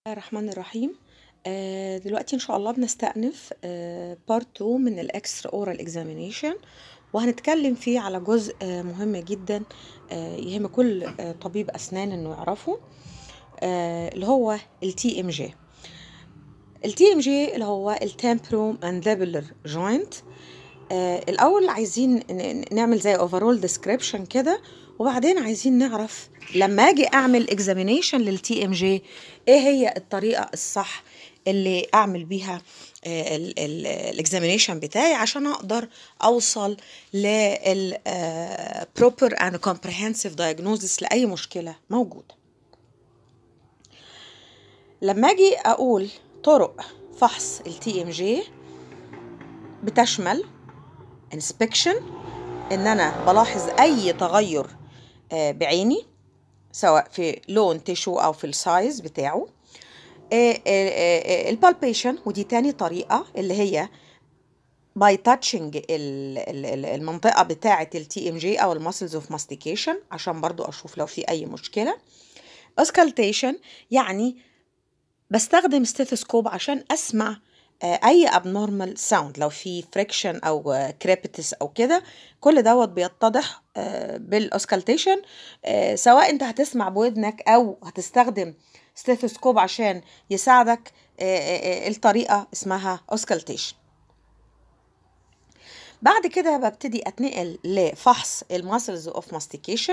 الرحمن الرحيم آه، دلوقتي ان شاء الله بنستأنف بارت 2 من الاكسترا اورال اكزامينيشن وهنتكلم فيه على جزء آه، مهم جدا آه، يهم كل آه، طبيب اسنان انه يعرفه آه، اللي هو التي ام جي التي ام جي اللي هو التمبرو مانديبولر جوينت الاول عايزين ن- نعمل زي اوفرول ديسكريبشن كده وبعدين عايزين نعرف لما اجي اعمل اكزامينيشن للتي ام جي ايه هي الطريقه الصح اللي اعمل بيها الاكزامينيشن بتاعي عشان اقدر اوصل لل proper and comprehensive diagnosis لاي مشكله موجوده لما اجي اقول طرق فحص التي ام جي بتشمل inspection ان انا بلاحظ اي تغير آه، بعيني سواء في لون تيشو او في السايز بتاعه البالبيشن ودي تاني طريقة اللي هي باي تاتشنج المنطقة بتاعة التي ام جي او الماسلز اوف ماستيكيشن عشان برضو اشوف لو في اي مشكلة اسكالتيشن يعني بستخدم ستيثوسكوب عشان اسمع آه، اي abnormal sound لو في فريكشن او كريبتس او كده كل دوت بيتضح بالاوسكالتيشن سواء انت هتسمع بودنك او هتستخدم ستيثوسكوب عشان يساعدك آه، آه، آه، الطريقه اسمها اوسكالتيشن بعد كده ببتدي اتنقل لفحص الماسلز اوف ماستيكيشن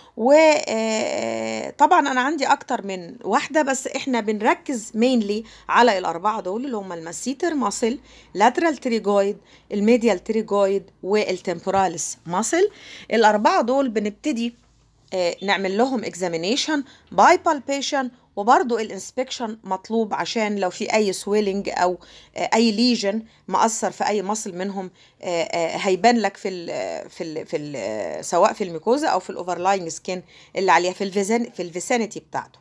وطبعا انا عندي اكتر من واحده بس احنا بنركز مينلي على الاربعه دول اللي هم الماسيتر ماسل لاترال تريجويد الميديال تريجويد والتمبوراليس ماسل الاربعه دول بنبتدي آه، نعمل لهم اكزامينيشن باي بالبيشن وبرضو الانسبكشن مطلوب عشان لو في اي سويلنج او آه، اي ليجن مأثر في اي مصل منهم آه، آه، هيبان لك في ال في ال في ال سواء في الميكوزا او في الاوفرلاينج سكين اللي عليها في الفيزن في الفيسينيتي بتاعته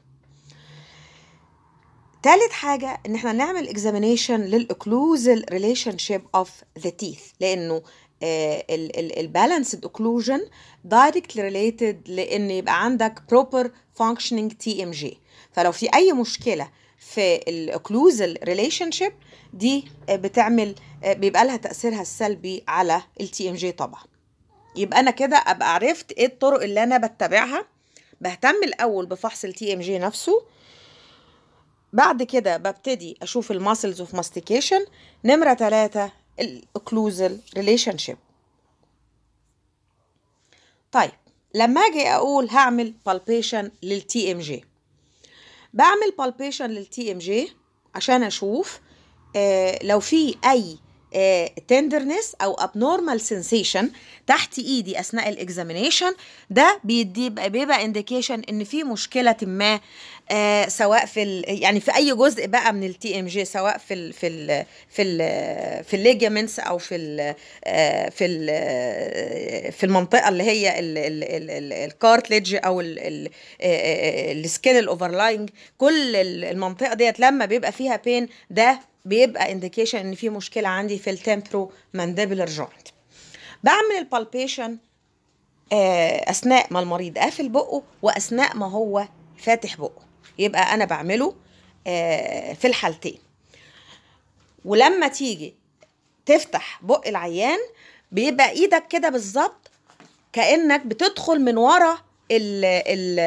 تالت حاجة ان احنا نعمل examination للاوكلوزال ريليشن شيب اوف ذا تيث لانه البالانسد اوكلوجن دايركتلي ريليتد لان يبقى عندك proper functioning تي ام جي فلو في اي مشكلة في الاوكلوزال ريليشن شيب دي آه، بتعمل آه، بيبقى لها تأثيرها السلبي على التي ام جي طبعا يبقى انا كده ابقى عرفت ايه الطرق اللي انا بتبعها بهتم الاول بفحص التي ام جي نفسه بعد كده ببتدي اشوف الماسلز اوف ماستيكيشن نمره ثلاثة الاوكلوزال ريليشن شيب طيب لما اجي اقول هعمل بالبيشن للتي ام جي بعمل بالبيشن للتي ام جي عشان اشوف آه لو في اي تندرنس او abnormal sensation تحت ايدي اثناء الاكزامينيشن ده بيدي بيبقى انديكيشن ان في مشكله ما آه سواء في ال يعني في اي جزء بقى من التي ام جي سواء في ال في ال في ال في الليجامنتس او في ال آه في ال آه في المنطقه اللي هي الكارتليج او السكين الاوفرلاينج كل ال- المنطقه ديت لما بيبقى فيها بين ده بيبقى انديكيشن ان في مشكله عندي في التمبرو مانديبولار جوينت بعمل البالبيشن اثناء ما المريض قافل بقه واثناء ما هو فاتح بقه يبقى انا بعمله آه، في الحالتين ولما تيجي تفتح بق العيان بيبقى ايدك كده بالظبط كانك بتدخل من ورا ال ال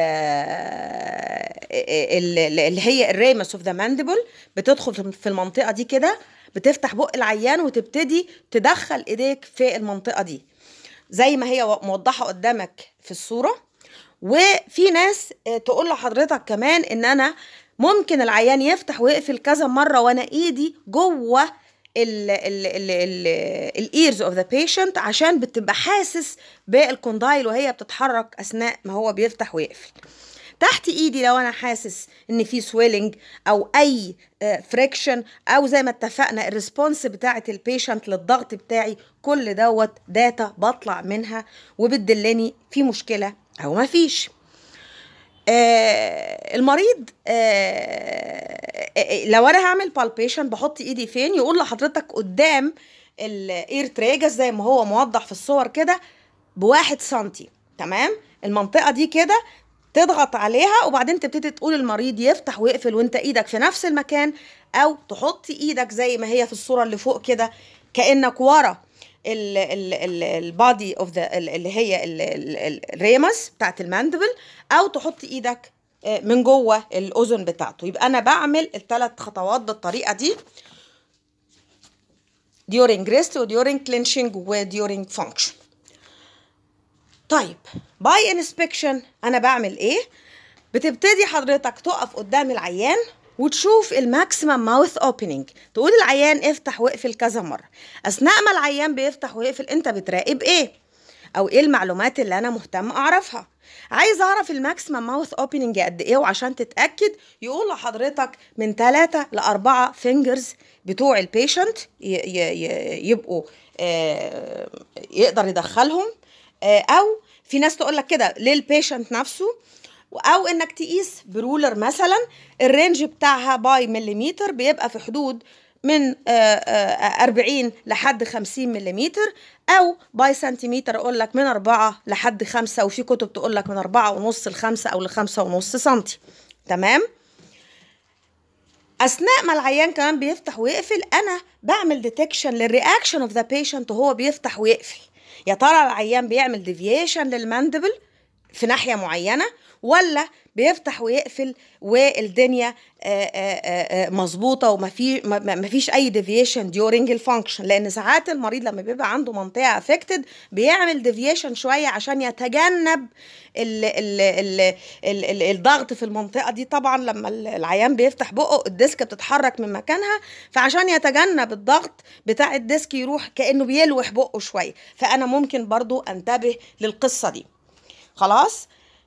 ال- اللي هي الريمس اوف ذا مانديبل بتدخل في المنطقه دي كده بتفتح بق العيان وتبتدي تدخل ايديك في المنطقه دي زي ما هي موضحه قدامك في الصوره وفي ناس آه، تقول لحضرتك كمان ان انا ممكن العيان يفتح ويقفل كذا مره وانا ايدي جوه الايرز اوف ذا بيشنت عشان بتبقى حاسس بالكوندايل وهي بتتحرك اثناء ما هو بيفتح ويقفل تحت ايدي لو انا حاسس ان في سويلنج او اي فريكشن او زي ما اتفقنا الريسبونس بتاعه البيشنت للضغط بتاعي كل دوت داتا بطلع منها وبتدلني في مشكله او ما فيش آه المريض آه آه، لو انا هعمل بالبيشن بحط ايدي فين يقول لحضرتك قدام الاير تريجس زي ما هو موضح في الصور كده بواحد سنتي تمام المنطقه دي كده تضغط عليها وبعدين تبتدي تقول المريض يفتح ويقفل وانت ايدك في نفس المكان او تحط ايدك زي ما هي في الصوره اللي فوق كده كانك ورا البادي اوف ذا اللي هي الريمس بتاعت الماندبل او تحط ايدك من جوه الاذن بتاعته يبقى انا بعمل الثلاث خطوات بالطريقه دي during rest و during clenching و during function طيب باي انسبكشن انا بعمل ايه بتبتدي حضرتك تقف قدام العيان وتشوف الماكسيمم ماوث اوبننج تقول العيان افتح واقفل كذا مره اثناء ما العيان بيفتح ويقفل انت بتراقب ايه او ايه المعلومات اللي انا مهتم اعرفها عايز اعرف الماكسيمم ماوث اوبننج قد ايه وعشان تتاكد يقول لحضرتك من 3 ل 4 فينجرز بتوع البيشنت يبقوا يقدر يدخلهم او في ناس تقول لك كده للبيشنت نفسه او انك تقيس برولر مثلا الرينج بتاعها باي مليمتر بيبقى في حدود من 40 لحد 50 مليمتر او باي سنتيمتر اقول لك من 4 لحد 5 وفي كتب تقول لك من 4 ونص ل 5 او ل 5 ونص سنتي تمام اثناء ما العيان كمان بيفتح ويقفل انا بعمل ديتكشن للرياكشن اوف ذا بيشنت وهو بيفتح ويقفل يا ترى العيان بيعمل ديفيشن للماندبل في ناحيه معينه ولا بيفتح ويقفل والدنيا مظبوطه وما في ما فيش اي ديفيشن ديورنج الفانكشن لان ساعات المريض لما بيبقى عنده منطقه افكتد بيعمل ديفيشن شويه عشان يتجنب ال ال ال ال ال الضغط في المنطقه دي طبعا لما العيان بيفتح بقه الديسك بتتحرك من مكانها فعشان يتجنب الضغط بتاع الديسك يروح كانه بيلوح بقه شويه فانا ممكن برضو انتبه للقصه دي خلاص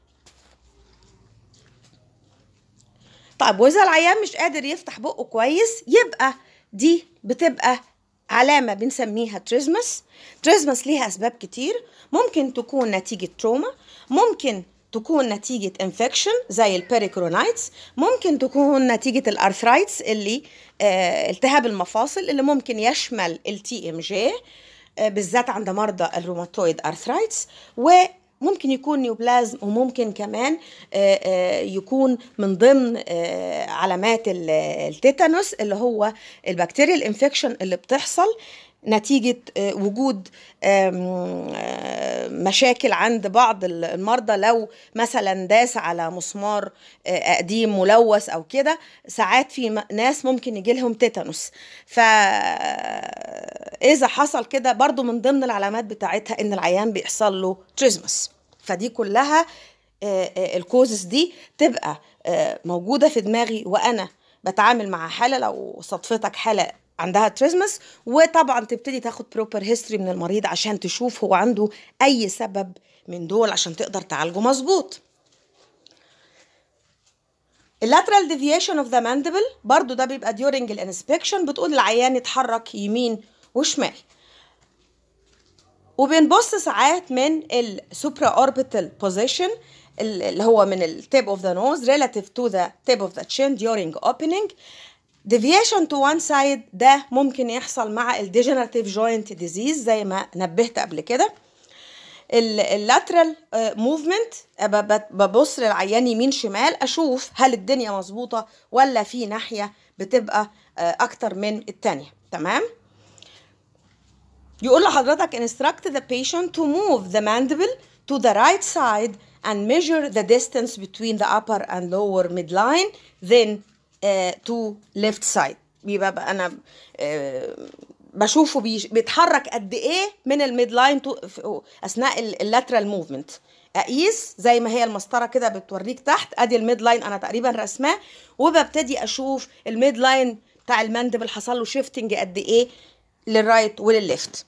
طيب واذا العيان مش قادر يفتح بقه كويس يبقى دي بتبقى علامة بنسميها تريزمس تريزمس ليها أسباب كتير ممكن تكون نتيجة تروما ممكن تكون نتيجة انفكشن زي البيريكرونايتس ممكن تكون نتيجة الارثرايتس اللي آه التهاب المفاصل اللي ممكن يشمل التي ام جي آه بالذات عند مرضى الروماتويد ارثرايتس و ممكن يكون نيوبلازم وممكن كمان يكون من ضمن علامات التيتانوس اللي هو البكتيريا الانفكشن اللي بتحصل نتيجة وجود مشاكل عند بعض المرضى لو مثلا داس على مسمار قديم ملوث او كده ساعات في ناس ممكن يجي لهم تيتانوس فاذا حصل كده برضو من ضمن العلامات بتاعتها ان العيان بيحصل له تريزمس فدي كلها الكوزس دي تبقى موجودة في دماغي وانا بتعامل مع حالة لو صدفتك حالة عندها تريزمس وطبعا تبتدي تاخد بروبر هيستوري من المريض عشان تشوف هو عنده اي سبب من دول عشان تقدر تعالجه مظبوط اللاترال ديفيشن اوف ذا ماندبل برضو ده بيبقى during الانسبكشن بتقول العيان يتحرك يمين وشمال وبنبص ساعات من السوبرا اوربيتال بوزيشن اللي هو من التيب اوف ذا نوز relative to the tip of the chin during opening deviation to one side ده ممكن يحصل مع الديجنراتيف جوينت ديزيز زي ما نبهت قبل كده اللاترال موفمنت ببص للعيان يمين شمال اشوف هل الدنيا مظبوطه ولا في ناحيه بتبقى اكتر من التانية تمام يقول لحضرتك instruct the patient to move the mandible to the right side and measure the distance between the upper and lower midline then تو ليفت سايد بيبقى بقى انا بشوفه بيتحرك قد ايه من الميد لاين اثناء اللاترال موفمنت اقيس زي ما هي المسطره كده بتوريك تحت ادي الميد لاين انا تقريبا رسماه وببتدي اشوف الميد لاين بتاع المندبل حصل له شيفتنج قد ايه للرايت وللليفت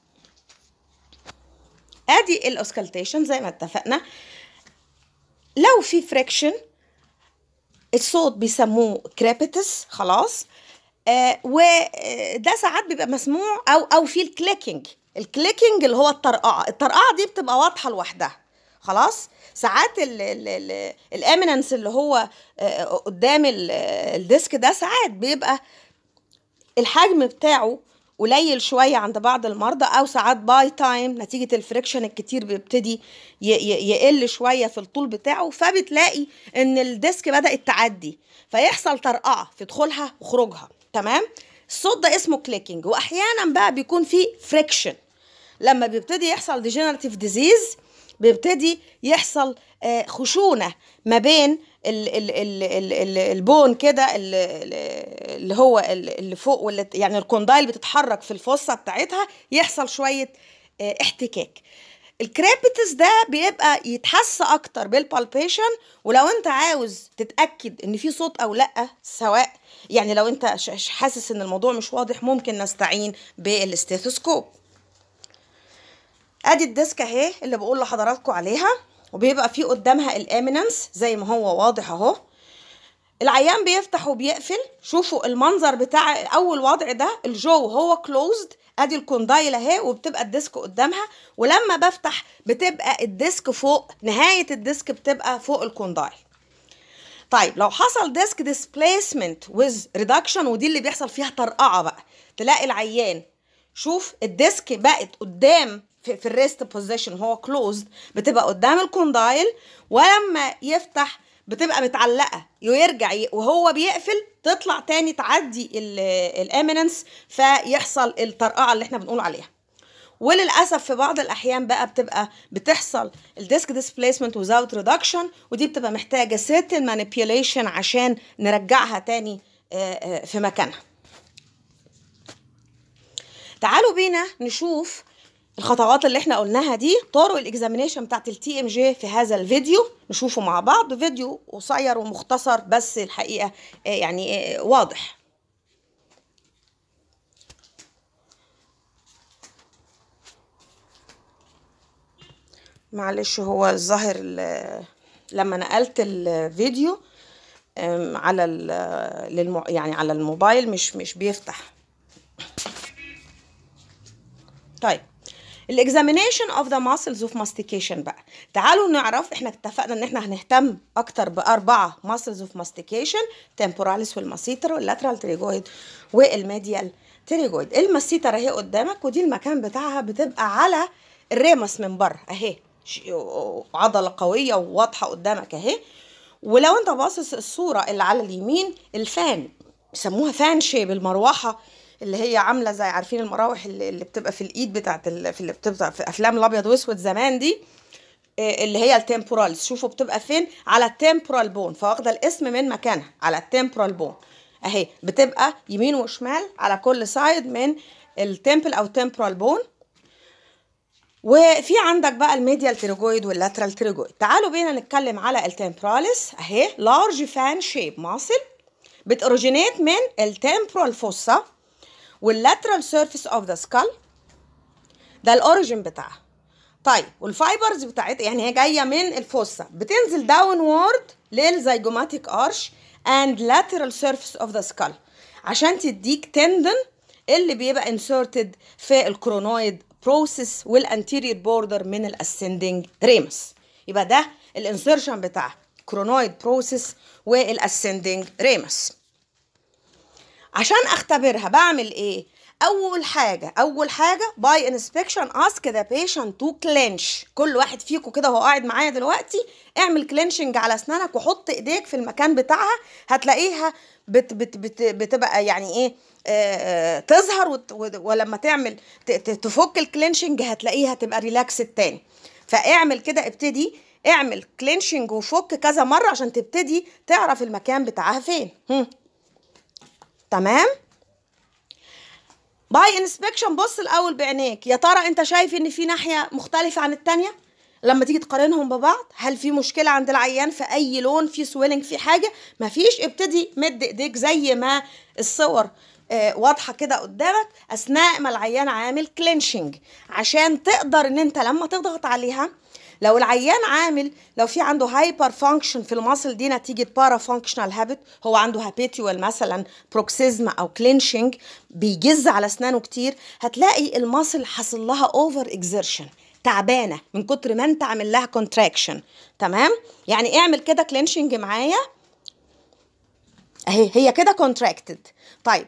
ادي الاوسكالتيشن زي ما اتفقنا لو في فريكشن الصوت بيسموه كريبيتس خلاص آه وده ساعات بيبقى مسموع او او في الكليكنج الكليكنج اللي هو الطرقعه الطرقعه دي بتبقى واضحه لوحدها خلاص ساعات الاميننس اللي هو آه قدام الديسك ده ساعات بيبقى الحجم بتاعه قليل شويه عند بعض المرضى او ساعات باي تايم نتيجه الفريكشن الكتير بيبتدي يقل شويه في الطول بتاعه فبتلاقي ان الديسك بدات تعدي فيحصل طرقعه في دخولها وخروجها تمام الصوت ده اسمه كليكنج واحيانا بقى بيكون في فريكشن لما بيبتدي يحصل ديجنراتيف ديزيز بيبتدي يحصل خشونه ما بين ال ال ال ال ال البون كده اللي هو اللي فوق واللي يعني الكوندايل بتتحرك في الفصه بتاعتها يحصل شويه احتكاك الكريبتس ده بيبقى يتحس اكتر بالبالبيشن ولو انت عاوز تتاكد ان في صوت او لا سواء يعني لو انت حاسس ان الموضوع مش واضح ممكن نستعين بالاستيثوسكوب ادي الديسك اهي اللي بقول لحضراتكم عليها وبيبقى فيه قدامها الاميننس زي ما هو واضح اهو العيان بيفتح وبيقفل شوفوا المنظر بتاع اول وضع ده الجو هو كلوزد ادي الكوندايل اهي وبتبقى الديسك قدامها ولما بفتح بتبقى الديسك فوق نهايه الديسك بتبقى فوق الكوندايل طيب لو حصل ديسك ديسبليسمنت ويز ريدكشن ودي اللي بيحصل فيها طرقعه بقى تلاقي العيان شوف الديسك بقت قدام في, في الريست بوزيشن هو كلوزد بتبقى قدام الكوندايل ولما يفتح بتبقى متعلقه ويرجع وهو بيقفل تطلع تاني تعدي الاميننس فيحصل الطرقعه اللي احنا بنقول عليها وللاسف في بعض الاحيان بقى بتبقى بتحصل الديسك ديسبليسمنت وزاوت ريدكشن ودي بتبقى محتاجه سيرتن مانيبيوليشن عشان نرجعها تاني في مكانها تعالوا بينا نشوف الخطوات اللي احنا قلناها دي طرق الاكزامينيشن بتاعت التي ام جي في هذا الفيديو نشوفه مع بعض فيديو قصير ومختصر بس الحقيقه يعني واضح معلش هو الظاهر لما نقلت الفيديو على للم يعني على الموبايل مش مش بيفتح طيب الاكزامينيشن اوف ذا ماسلز اوف ماستيكيشن بقى تعالوا نعرف احنا اتفقنا ان احنا هنهتم اكتر باربعه ماسلز اوف ماستيكيشن تمبوراليس والماسيتر واللاترال تريجويد والميديال تريجويد الماسيتر اهي قدامك ودي المكان بتاعها بتبقى على الريمس من بره اهي عضله قويه وواضحه قدامك اهي ولو انت باصص الصوره اللي على اليمين الفان يسموها فان شيب المروحه اللي هي عامله زي عارفين المراوح اللي, اللي بتبقى في الايد بتاعت في اللي بتبقى في افلام الابيض واسود زمان دي اللي هي التمبورالز شوفوا بتبقى فين على التمبورال بون فواخده الاسم من مكانها على التمبورال بون اهي بتبقى يمين وشمال على كل سايد من التمبل او تمبورال بون وفي عندك بقى الميديال تيروجويد واللاترال تيروجويد تعالوا بينا نتكلم على التمبوراليس اهي لارج فان شيب ماسل بتوريجينيت من التمبورال فوسا واللاترال سيرفيس اوف ذا سكال ده الاوريجين بتاعها طيب والفايبرز بتاعتها يعني هي جايه من الفوسا بتنزل داون وورد للزيجوماتيك ارش اند lateral surface of the skull عشان تديك تندن اللي بيبقى انسرتد في الكرونويد بروسيس والانتيريور بوردر من الاسندنج ريمس يبقى ده الانسرشن بتاع كرونويد بروسيس والاسندنج ريمس عشان اختبرها بعمل ايه اول حاجه اول حاجه باي انسبكشن اسك ذا بيشنت تو كلينش كل واحد فيكم كده وهو قاعد معايا دلوقتي اعمل كلينشنج على اسنانك وحط ايديك في المكان بتاعها هتلاقيها بت بت بت بتبقى يعني ايه آه تظهر وت ولما تعمل تفك الكلينشنج هتلاقيها تبقى ريلاكس تاني فاعمل كده ابتدي اعمل كلينشنج وفك كذا مره عشان تبتدي تعرف المكان بتاعها فين هم. تمام باي انسبكشن بص الاول بعينيك يا ترى انت شايف ان في ناحيه مختلفه عن التانية لما تيجي تقارنهم ببعض هل في مشكله عند العيان في اي لون في سويلنج في حاجه مفيش ابتدي مد ايديك زي ما الصور آه واضحه كده قدامك اثناء ما العيان عامل كلينشنج عشان تقدر ان انت لما تضغط عليها لو العيان عامل لو في عنده هايبر فانكشن في الماسل دي نتيجه بارا فانكشنال هابت هو عنده هابيتيوال مثلا بروكسيزما او كلينشنج بيجز على اسنانه كتير هتلاقي الماسل حصل لها اوفر اكزertion تعبانه من كتر ما انت عامل لها كونتراكشن تمام يعني اعمل كده كلينشنج معايا اهي هي كده كونتراكتد طيب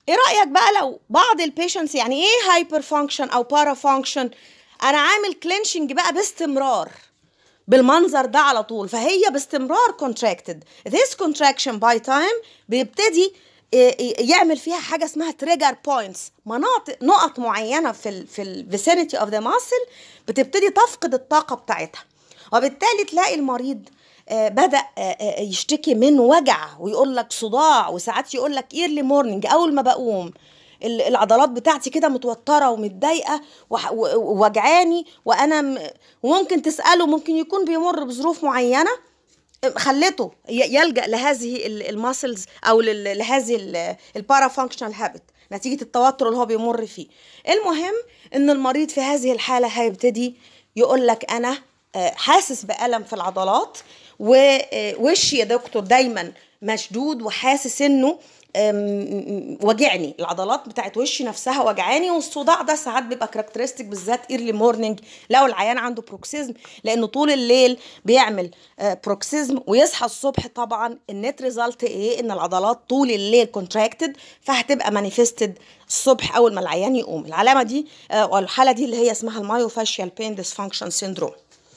ايه رايك بقى لو بعض البيشنتس يعني ايه هايبر فانكشن او بارا فانكشن انا عامل كلينشنج بقى باستمرار بالمنظر ده على طول فهي باستمرار contracted this contraction by time بيبتدي يعمل فيها حاجه اسمها تريجر بوينتس مناطق نقط معينه في ال في الفيسينيتي اوف ذا ماسل بتبتدي تفقد الطاقه بتاعتها وبالتالي تلاقي المريض بدا يشتكي من وجع ويقول لك صداع وساعات يقول لك ايرلي مورنينج اول ما بقوم العضلات بتاعتي كده متوتره ومتضايقه ووجعاني وانا وممكن تساله ممكن يكون بيمر بظروف معينه خلته يلجا لهذه الماسلز او لهذه البارا فانكشنال هابت نتيجه التوتر اللي هو بيمر فيه المهم ان المريض في هذه الحاله هيبتدي يقول لك انا حاسس بالم في العضلات ووشي يا دكتور دايما مشدود وحاسس انه وجعني العضلات بتاعت وشي نفسها وجعاني والصداع ده ساعات بيبقى كاركترستيك بالذات ايرلي مورنينج لو العيان عنده بروكسيزم لانه طول الليل بيعمل بروكسيزم ويصحى الصبح طبعا النت ريزلت ايه ان العضلات طول الليل كونتراكتد فهتبقى مانيفستد الصبح اول ما العيان يقوم العلامه دي والحاله دي اللي هي اسمها المايوفاشيال بين ديسفانكشن سيندروم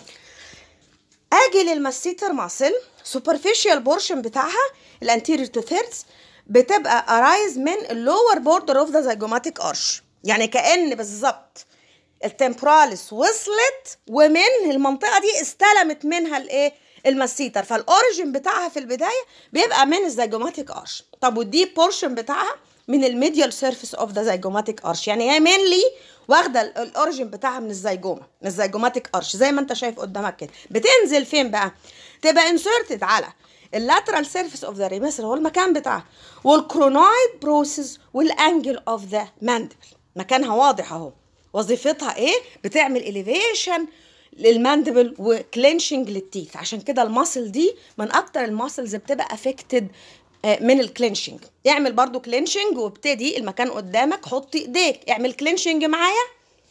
اجي للماسيتر ماسل سوبرفيشال بورشن بتاعها الانتيريور تو ثيردز بتبقى ارايز من اللور بوردر اوف ذا زيجوماتيك ارش يعني كان بالظبط التمبراليس وصلت ومن المنطقه دي استلمت منها الايه المسيتر فالاوريجن بتاعها في البدايه بيبقى من الزيجوماتيك ارش طب والديب بورشن بتاعها من الميديال سيرفيس اوف ذا زيجوماتيك ارش يعني هي مينلي واخده الاوريجن بتاعها من الزيجوما من الزيجوماتيك ارش زي ما انت شايف قدامك كده بتنزل فين بقى تبقى انسرتد على اللاترال سيرفيس اوف ذا ريمس هو المكان بتاعها والكرونايد بروسيس والانجل اوف ذا ماندبل مكانها واضح اهو وظيفتها ايه بتعمل اليفيشن للماندبل وكلينشنج للتيث عشان كده الماسل دي من اكتر الماسلز بتبقى افكتد من الكلينشنج اعمل برضو كلينشنج وابتدي المكان قدامك حط ايديك اعمل كلينشنج معايا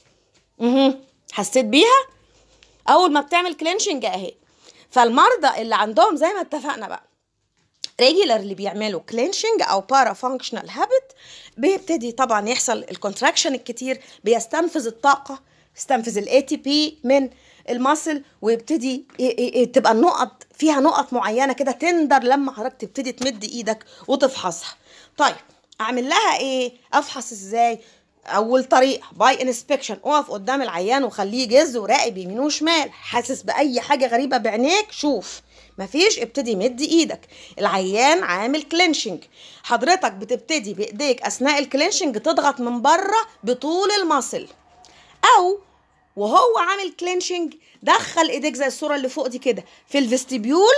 اها حسيت بيها اول ما بتعمل كلينشنج اهي فالمرضى اللي عندهم زي ما اتفقنا بقى ريجولارلي بيعملوا كلينشنج او بارا فانكشنال هابت بيبتدي طبعا يحصل الكونتراكشن الكتير بيستنفذ الطاقه يستنفذ الاي تي بي من الماسل ويبتدي تبقى النقط فيها نقط معينه كده تندر لما حضرتك تبتدي تمد ايدك وتفحصها طيب اعمل لها ايه افحص ازاي اول طريقه باي انسبكشن اقف قدام العيان وخليه يجز وراقب يمين وشمال حاسس باي حاجه غريبه بعينيك شوف مفيش ابتدي مد ايدك العيان عامل كلينشنج حضرتك بتبتدي بايديك اثناء الكلينشنج تضغط من بره بطول المصل او وهو عامل كلينشنج دخل ايديك زي الصوره اللي فوق دي كده في الفستيبيول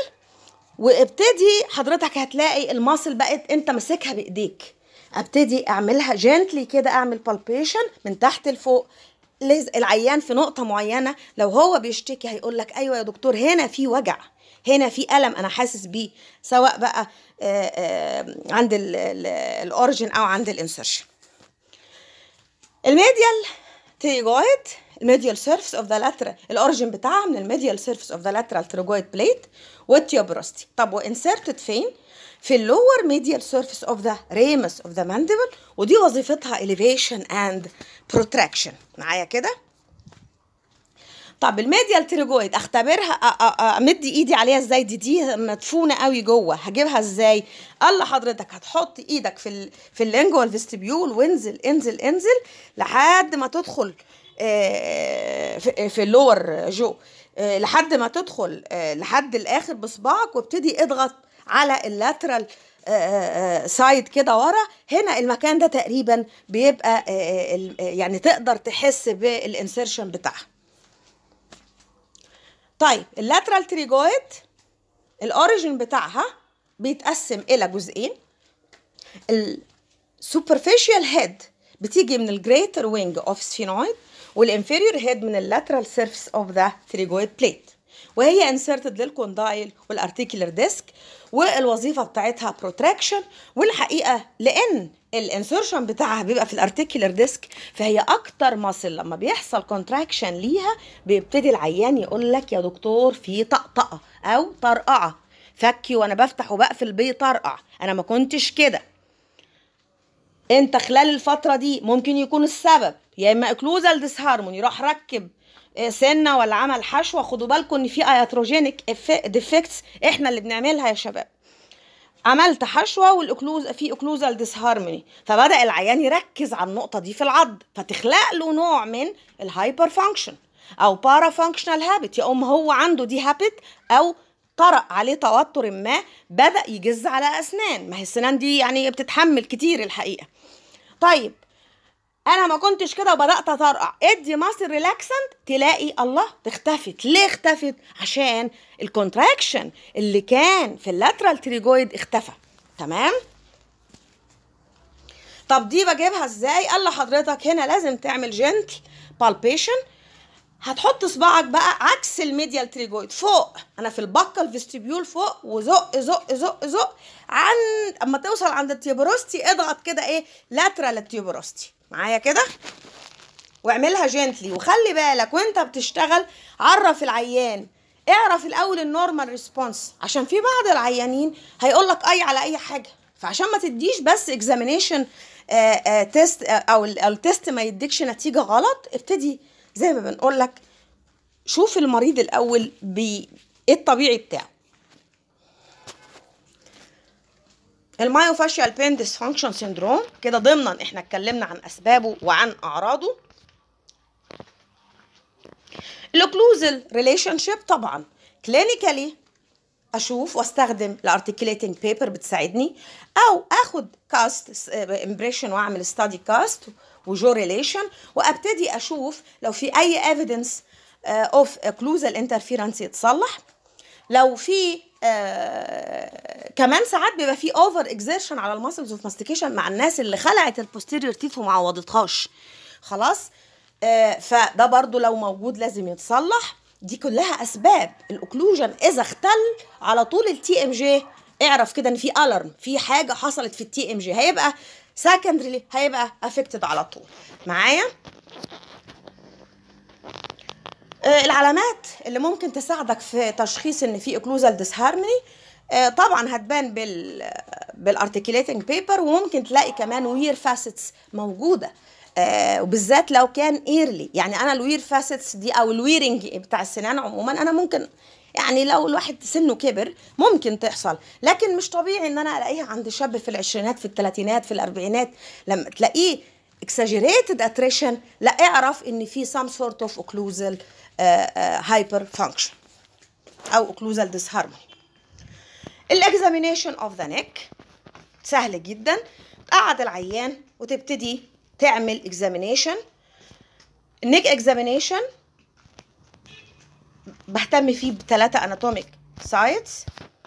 وابتدي حضرتك هتلاقي الماسل بقت انت ماسكها بايديك ابتدي اعملها جنتلي كده اعمل بالبيشن من تحت لفوق العيان في نقطة معينة لو هو بيشتكي هيقول لك أيوة يا دكتور هنا في وجع هنا في ألم أنا حاسس بيه سواء بقى آآ آآ عند الأوريجين أو عند الانسرشن الميديال تيجويد الميديال سيرفيس اوف ذا لاترال الاوريجين بتاعها من الميديال سيرفيس اوف ذا لاترال تروجويد بليت والتيوبروستي طب وانسرتد فين في اللور ميديال سيرفيس اوف ذا ريمس اوف ذا مانديبل ودي وظيفتها elevation and protraction معايا كده طب الميديال تريجويد اختبرها امد ايدي عليها ازاي دي دي مدفونه قوي جوه هجيبها ازاي قال لحضرتك هتحط ايدك في ال في اللينجوال فيستبيول وانزل انزل انزل لحد ما تدخل في اللور جو لحد ما تدخل لحد الاخر بصباعك وابتدي اضغط على اللاترال سايد كده ورا هنا المكان ده تقريبا بيبقى يعني تقدر تحس بالانسرشن بتاعها طيب اللاترال تريجويد الاوريجين بتاعها بيتقسم الى جزئين السوبرفيشال هيد بتيجي من الجريتر وينج اوف سفينويد والانفيريور هيد من اللاترال سيرفيس اوف ذا تريجويد بليت وهي انسرتد للكوندايل والارتيكولار ديسك والوظيفه بتاعتها بروتراكشن والحقيقه لان الانسرشن بتاعها بيبقى في الارتيكولار ديسك فهي اكتر ماسل لما بيحصل كونتراكشن ليها بيبتدي العيان يقول لك يا دكتور في طقطقه او طرقعه فكي وانا بفتح وبقفل بيطرقع انا ما كنتش كده انت خلال الفتره دي ممكن يكون السبب يا اما اكلوزال ديسهارموني راح ركب آه، سنه ولا عمل حشوه خدوا بالكم ان في اياتروجينيك ديفكتس احنا اللي بنعملها يا شباب عملت حشوه والاكلوز في اكلوزال ديسهارموني فبدا العيان يركز على النقطه دي في العض فتخلق له نوع من الهايبر فانكشن او بارا فانكشنال هابت يا ام هو عنده دي هابت او طرأ عليه توتر ما بدأ يجز على أسنان ما هي السنان دي يعني بتتحمل كتير الحقيقة طيب انا ما كنتش كده وبدات اطرقع ادي ماسل ريلاكسنت تلاقي الله اختفت ليه اختفت عشان الكونتراكشن اللي كان في اللاترال تريجويد اختفى تمام طب دي بجيبها ازاي قال لحضرتك هنا لازم تعمل جنتل بالبيشن هتحط صباعك بقى عكس الميديال تريجويد فوق انا في البقه الفيستيبيول فوق وزق زق زق زق عن اما توصل عند التيوبروستي اضغط كده ايه لاترال التيوبروستي معايا كده واعملها جنتلي وخلي بالك وانت بتشتغل عرف العيان اعرف الاول النورمال ريسبونس عشان في بعض العيانين هيقول لك اي على اي حاجه فعشان ما تديش بس اكزامينيشن تيست او التيست ما يديكش نتيجه غلط ابتدي زي ما بنقول لك شوف المريض الاول بايه الطبيعي بتاعه المايوفاشيال بين ديسفانكشن سيندروم كده ضمنا احنا اتكلمنا عن اسبابه وعن اعراضه الاوكلوزال ريليشن شيب طبعا كلينيكالي اشوف واستخدم الارتكيليتنج بيبر بتساعدني او اخد كاست امبريشن واعمل ستادي كاست وجو ريليشن وابتدي اشوف لو في اي ايفيدنس اوف اوكلوزال انترفيرنس يتصلح لو في آه كمان ساعات بيبقى في اوفر اكزيرشن على الماسلز اوف ماستيكيشن مع الناس اللي خلعت البوستيريور تيث وما عوضتهاش خلاص آه فده برضو لو موجود لازم يتصلح دي كلها اسباب الاوكلوجن اذا اختل على طول التي ام جي اعرف كده ان في الارم في حاجه حصلت في التي ام جي هيبقى سكندري هيبقى افكتد على طول معايا آه العلامات اللي ممكن تساعدك في تشخيص ان في اوكلوزال ديسهارموني آه طبعا هتبان بال بالارتكيليتنج بيبر وممكن تلاقي كمان وير فاسيتس موجوده آه وبالذات لو كان ايرلي يعني انا الوير فاسيتس دي او الويرنج بتاع السنان عموما انا ممكن يعني لو الواحد سنه كبر ممكن تحصل لكن مش طبيعي ان انا الاقيها عند شاب في العشرينات في الثلاثينات في الاربعينات لما تلاقيه exaggerated attrition لا اعرف ان في some sort of occlusal uh, uh, hyperfunction او occlusal disharmony الاكزامينيشن اوف ذا نيك سهل جدا قعد العيان وتبتدي تعمل اكزامينيشن النيك اكزامينيشن بهتم فيه بثلاثة اناتوميك سايتس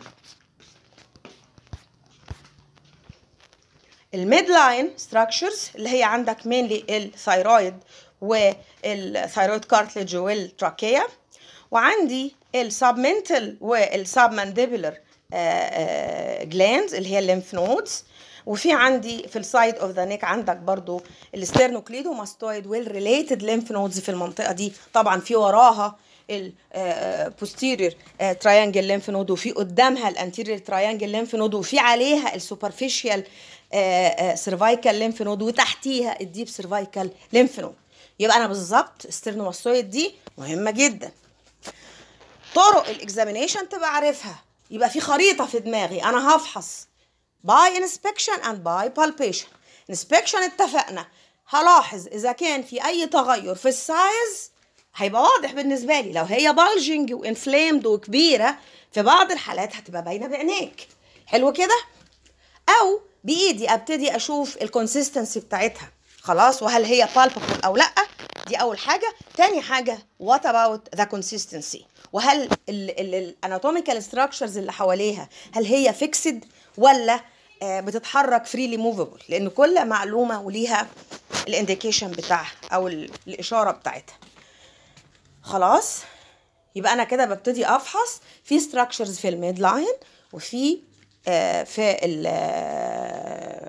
الميد لاين ستراكشرز اللي هي عندك مينلي الثايرويد والثايرويد كارتليج والتراكيا وعندي السبمنتال والسبمانديبولر جلاندز اللي هي الليمف نودز وفي عندي في السايد اوف ذا نيك عندك برضو الستيرنوكليدوماستويد والريليتد ليمف نودز في المنطقه دي طبعا في وراها البوستيريور تراينجل ليمف نود وفي قدامها الانتيريور تراينجل ليمف نود وفي عليها السوبرفيشال سيرفايكال ليمف نود وتحتيها الديب سيرفايكال ليمف نود يبقى انا بالظبط الستيرنوماستويد دي مهمه جدا طرق الاكزامينيشن تبقى عارفها يبقى في خريطه في دماغي انا هفحص باي انسبكشن اند باي بالبيشن انسبكشن اتفقنا هلاحظ اذا كان في اي تغير في السايز هيبقى واضح بالنسبه لي لو هي بالجنج وانفلامد وكبيره في بعض الحالات هتبقى باينه بعينيك حلو كده او بايدي ابتدي اشوف الكونسيستنسي بتاعتها خلاص وهل هي بالبابل او لا دي اول حاجه تاني حاجه وات اباوت ذا كونسيستنسي وهل الاناتوميكال ستراكشرز اللي حواليها هل هي فيكسد ولا بتتحرك فريلي موفبل لان كل معلومه وليها الانديكيشن بتاعها او الاشاره بتاعتها خلاص يبقى انا كده ببتدي افحص في ستراكشرز في الميد لاين وفي آه في ال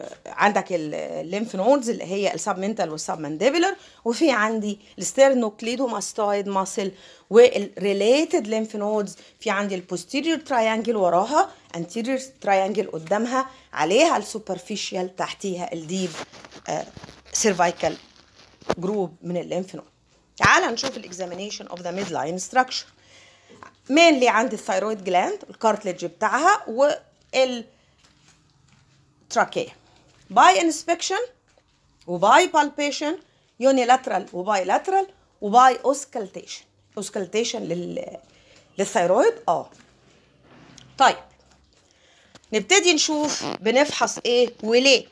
عندك الليمف نودز اللي هي السبمنتال والسبمنديبولر وفي عندي الستيرنوكليدوماستويد ماسل والريليتد ليمف نودز في عندي البوستيريور تراينجل وراها انتيريور تراينجل قدامها عليها السوبرفيشال تحتيها الديب سيرفايكال جروب من الليمف نود تعال نشوف الاكزامينيشن اوف ذا ميد لاين ستراكشر مينلي عندي الثايرويد جلاند الكارتلج بتاعها وال تراكيه باي انسبكشن وباي بالبيشن يونيلاترال وباي لاترال وباي اوسكالتيشن اوسكالتيشن لل للثايرويد اه طيب نبتدي نشوف بنفحص ايه وليه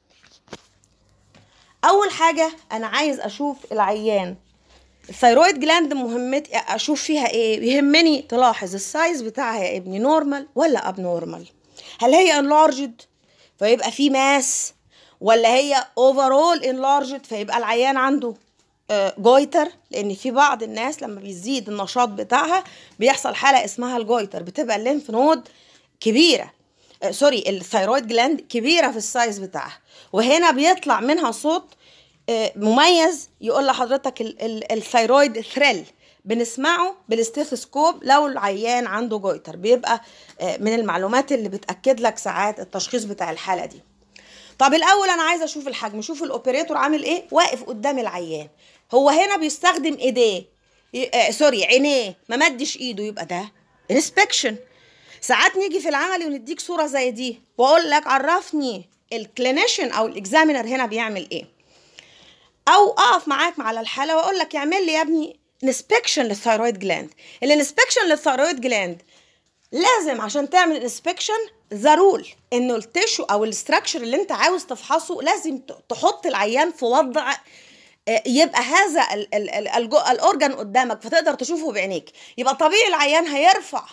اول حاجه انا عايز اشوف العيان الثايرويد جلاند مهمتي اشوف فيها ايه يهمني تلاحظ السايز بتاعها يا ابني نورمال ولا اب نورمال هل هي انلارجد فيبقى في ماس ولا هي اوفرول انلارجد فيبقى العيان عنده جويتر لان في بعض الناس لما بيزيد النشاط بتاعها بيحصل حاله اسمها الجويتر بتبقى الليمف نود كبيره سوري الثايرويد جلاند كبيره في السايز بتاعها وهنا بيطلع منها صوت مميز يقول لحضرتك الثايرويد ثريل بنسمعه بالاستيثوسكوب لو العيان عنده جويتر بيبقى من المعلومات اللي بتاكد لك ساعات التشخيص بتاع الحاله دي طب الاول انا عايزه اشوف الحجم شوف الاوبريتور عامل ايه واقف قدام العيان هو هنا بيستخدم ايديه آه سوري عينيه ما مدش ايده يبقى ده انسبكشن ساعات نيجي في العمل ونديك صوره زي دي واقول لك عرفني الكلينيشن او الاكزامينر هنا بيعمل ايه او اقف معاك على الحاله واقول لك يعمل لي يا ابني انسبكشن للثايرويد جلاند الانسبكشن للثايرويد جلاند لازم عشان تعمل انسبكشن ضروري انه التشو او الاستراكشر اللي انت عاوز تفحصه لازم تحط العيان في وضع يبقى هذا الاورجن قدامك فتقدر تشوفه بعينيك يبقى طبيعي العيان هيرفع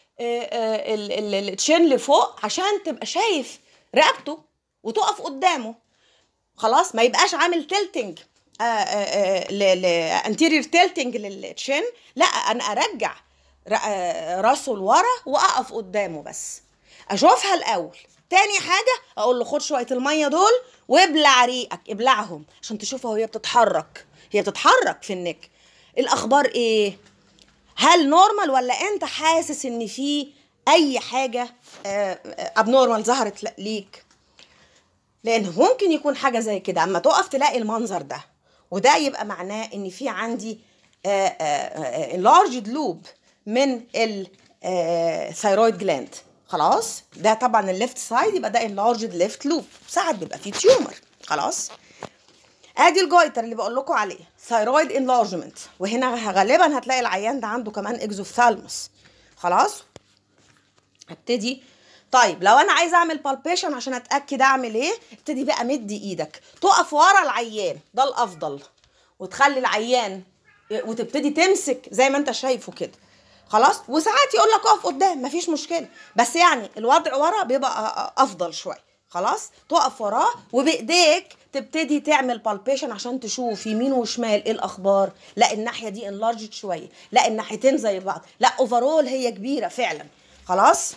التشين لفوق عشان تبقى شايف رقبته وتقف قدامه خلاص ما يبقاش عامل تلتنج انتيريور تلتنج للتشين لا انا ارجع راسه لورا واقف قدامه بس اشوفها الاول تاني حاجه اقول له خد شويه الميه دول وابلع ريقك ابلعهم عشان تشوفها وهي بتتحرك هي بتتحرك في النك الاخبار ايه هل نورمال ولا انت حاسس ان في اي حاجه ابنورمال ظهرت ليك لان ممكن يكون حاجه زي كده اما تقف تلاقي المنظر ده وده يبقى معناه ان في عندي لارج لوب من الثايرويد جلاند خلاص ده طبعا الليفت سايد يبقى ده انلارجد ليفت لوب ساعات بيبقى فيه تيومر خلاص ادي الجويتر اللي بقول لكم عليه ثايرويد انلارجمنت وهنا غالبا هتلاقي العيان ده عنده كمان اكزوثالموس خلاص ابتدي طيب لو انا عايزه اعمل بالبيشن عشان اتاكد اعمل ايه ابتدي بقى مدي ايدك تقف ورا العيان ده الافضل وتخلي العيان وتبتدي تمسك زي ما انت شايفه كده خلاص وساعات يقول لك اقف قدام مفيش مشكله بس يعني الوضع ورا بيبقى افضل شويه خلاص تقف وراه وبايديك تبتدي تعمل بالبيشن عشان تشوف يمين وشمال ايه الاخبار لا الناحيه دي انلارجت شويه لا الناحيتين زي بعض لا اوفرول هي كبيره فعلا خلاص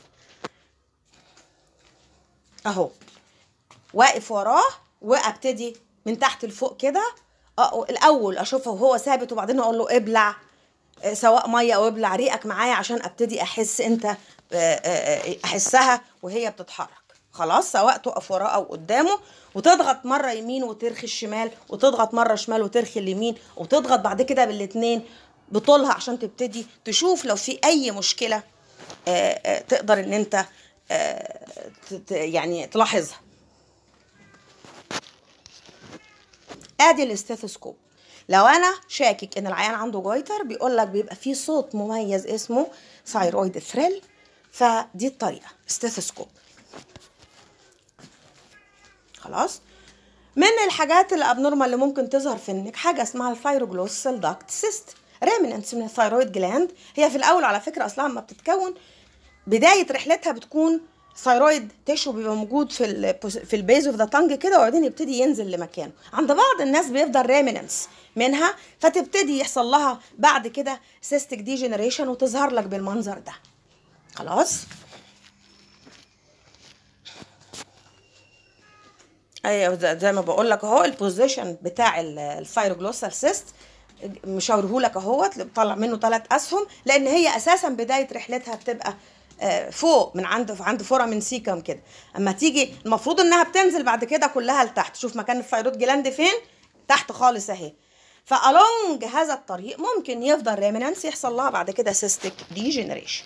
اهو واقف وراه وابتدي من تحت لفوق كده الاول اشوفه وهو ثابت وبعدين اقول له ابلع سواء ميه او ابلع ريقك معايا عشان ابتدي احس انت احسها وهي بتتحرك خلاص سواء تقف وراه او قدامه وتضغط مره يمين وترخي الشمال وتضغط مره شمال وترخي اليمين وتضغط بعد كده بالاتنين بطولها عشان تبتدي تشوف لو في اي مشكله تقدر ان انت يعني تلاحظها ادي الاستيثوسكوب لو انا شاكك ان العيان عنده جويتر بيقول لك بيبقى فيه صوت مميز اسمه ثايرويد ثريل فدي الطريقه استيثوسكوب خلاص من الحاجات الابنورمال اللي ممكن تظهر في النك حاجه اسمها الثايروجلوس سيل داكت سيست ريمننس من الثايرويد جلاند هي في الاول على فكره اصلا لما بتتكون بدايه رحلتها بتكون ثايرويد تيشو بيبقى موجود في ال في البيز اوف ذا تانج كده وبعدين يبتدي ينزل لمكانه عند بعض الناس بيفضل ريمننس منها فتبتدي يحصل لها بعد كده سيستك ديجنريشن وتظهر لك بالمنظر ده خلاص ايوه زي- زي ما بقول لك اهو البوزيشن بتاع الثايروجلوسال سيست مشاورهولك اهوت اللي بطلع منه ثلاث اسهم لان هي اساسا بدايه رحلتها بتبقى آه، فوق من عند عند فورامين سيكم كده اما تيجي المفروض انها بتنزل بعد كده كلها لتحت شوف مكان الثايرويد جلاند فين تحت خالص اهي فالونج هذا الطريق ممكن يفضل ريمنانس يحصل لها بعد كده سيستيك ديجنريشن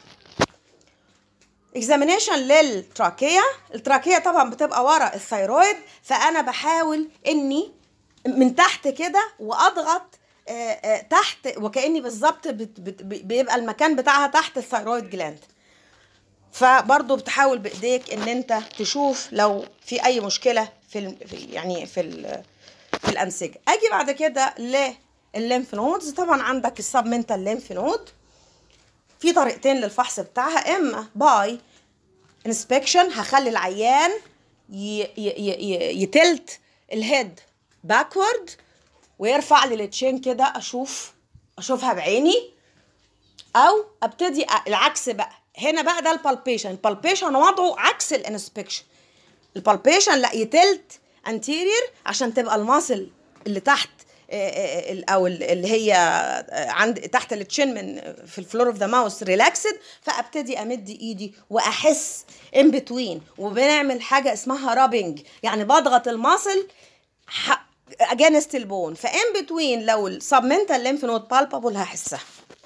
اكزامينيشن للتراكيه التراكيه طبعا بتبقى ورا الثيرويد فانا بحاول اني من تحت كده واضغط آه، آه، تحت وكاني بالظبط بت- بت- بيبقى المكان بتاعها تحت الثيرويد جلاند فبرضه بتحاول بايديك ان انت تشوف لو في اي مشكله في الم- في- يعني في ال- في الانسجه اجي بعد كده للليمف نودز طبعا عندك السبمنتال ليمف نود في طريقتين للفحص بتاعها اما باي انسبكشن هخلي العيان ي- ي- ي- ي- يتلت الهيد باكورد ويرفع لي التشين كده اشوف اشوفها بعيني او ابتدي أ- العكس بقى هنا بقى ده البالبيشن البالبيشن وضعه عكس الانسبكشن البالبيشن لا يتلت انتيرير عشان تبقى الماسل اللي تحت آه، آه، ال- او ال- اللي هي آه، عند تحت التشين من في الفلور اوف ذا ماوس ريلاكسد فابتدي امد ايدي واحس ان بتوين وبنعمل حاجه اسمها رابنج يعني بضغط الماسل اجينست البون فان بتوين لو السبمنتال ليمف نود بالبابل هحسها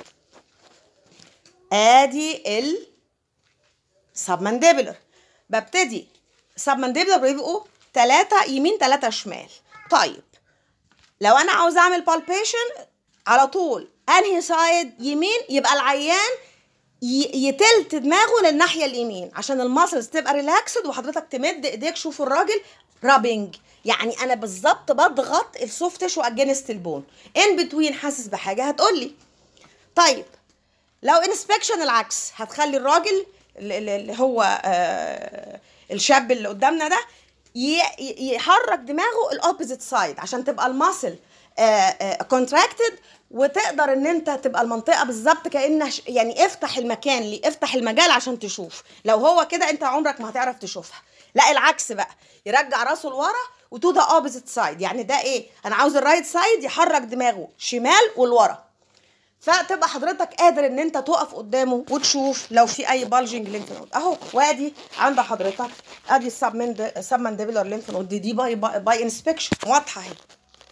ادي ال سبمنديبلر ببتدي سبمنديبلر بيبقوا ثلاثة يمين ثلاثة شمال طيب لو انا عاوز اعمل بالبيشن على طول انهي سايد يمين يبقى العيان ي- يتلت دماغه للناحيه اليمين عشان الماسلز تبقى ريلاكسد وحضرتك تمد ايديك شوفوا الراجل رابنج يعني انا بالظبط بضغط السوفت تيشو اجينست البون ان بتوين حاسس بحاجه هتقولي طيب لو انسبكشن العكس هتخلي الراجل اللي اللي هو آه، الشاب اللي قدامنا ده ي- ي- يحرك دماغه الاوبوزيت سايد عشان تبقى الماسل كونتراكتد وتقدر ان انت تبقى المنطقه بالظبط كانها ش- يعني افتح المكان لي افتح المجال عشان تشوف لو هو كده انت عمرك ما هتعرف تشوفها لا العكس بقى يرجع راسه لورا وتو ذا اوبوزيت سايد يعني ده ايه انا عاوز الرايت سايد يحرك دماغه شمال ولورا فتبقى حضرتك قادر ان انت تقف قدامه وتشوف لو في اي بالجنج لينف نود اهو وادي عند حضرتك ادي السبمند سبمنديبلر لينف نود دي, دي باي باي, باي انسبكشن واضحه اهي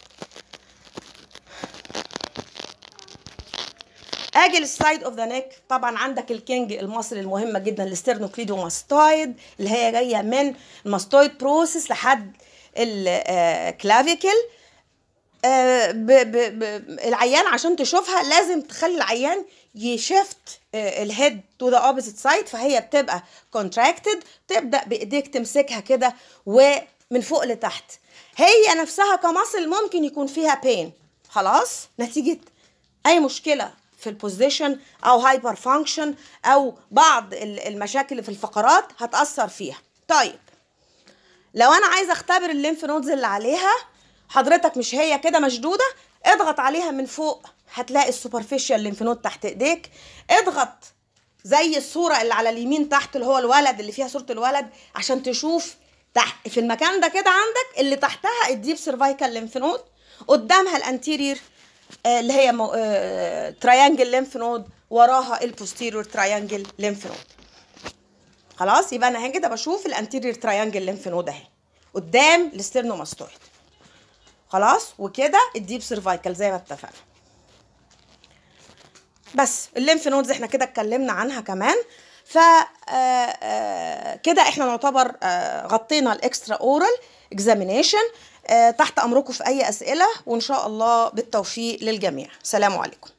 اجي للسايد اوف ذا نيك طبعا عندك الكينج المصري المهمه جدا الاسترنوكليدوماستويد اللي هي جايه من الماستويد بروسيس لحد الكلافيكل آه، ب ب ب العيان عشان تشوفها لازم تخلي العيان يشفت الهيد تو ذا اوبوزيت سايد فهي بتبقى كونتراكتد تبدا بايديك تمسكها كده ومن فوق لتحت هي نفسها كمصل ممكن يكون فيها بين خلاص نتيجه اي مشكله في البوزيشن او هايبر فانكشن او بعض ال- المشاكل اللي في الفقرات هتاثر فيها طيب لو انا عايزه اختبر الليمف نودز اللي عليها حضرتك مش هي كده مشدوده اضغط عليها من فوق هتلاقي السوبرفيشال ليمف نود تحت ايديك اضغط زي الصوره اللي على اليمين تحت اللي هو الولد اللي فيها صوره الولد عشان تشوف تحت في المكان ده كده عندك اللي تحتها الديب سيرفايكال ليمف نود قدامها الانتيرير آه، اللي هي مو... آه... تريانجل ليمف نود وراها البوستيريور تريانجل ليمف نود خلاص يبقى انا هنا كده بشوف الانتيرير تريانجل ليمف نود اهي قدام الاسترنوماستويد خلاص وكده الديب سيرفايكال زي ما اتفقنا بس الليمف نودز احنا كده اتكلمنا عنها كمان ف آه، آه، كده احنا نعتبر آه، غطينا الاكسترا اورال اكزامينيشن تحت امركم في اي اسئله وان شاء الله بالتوفيق للجميع سلام عليكم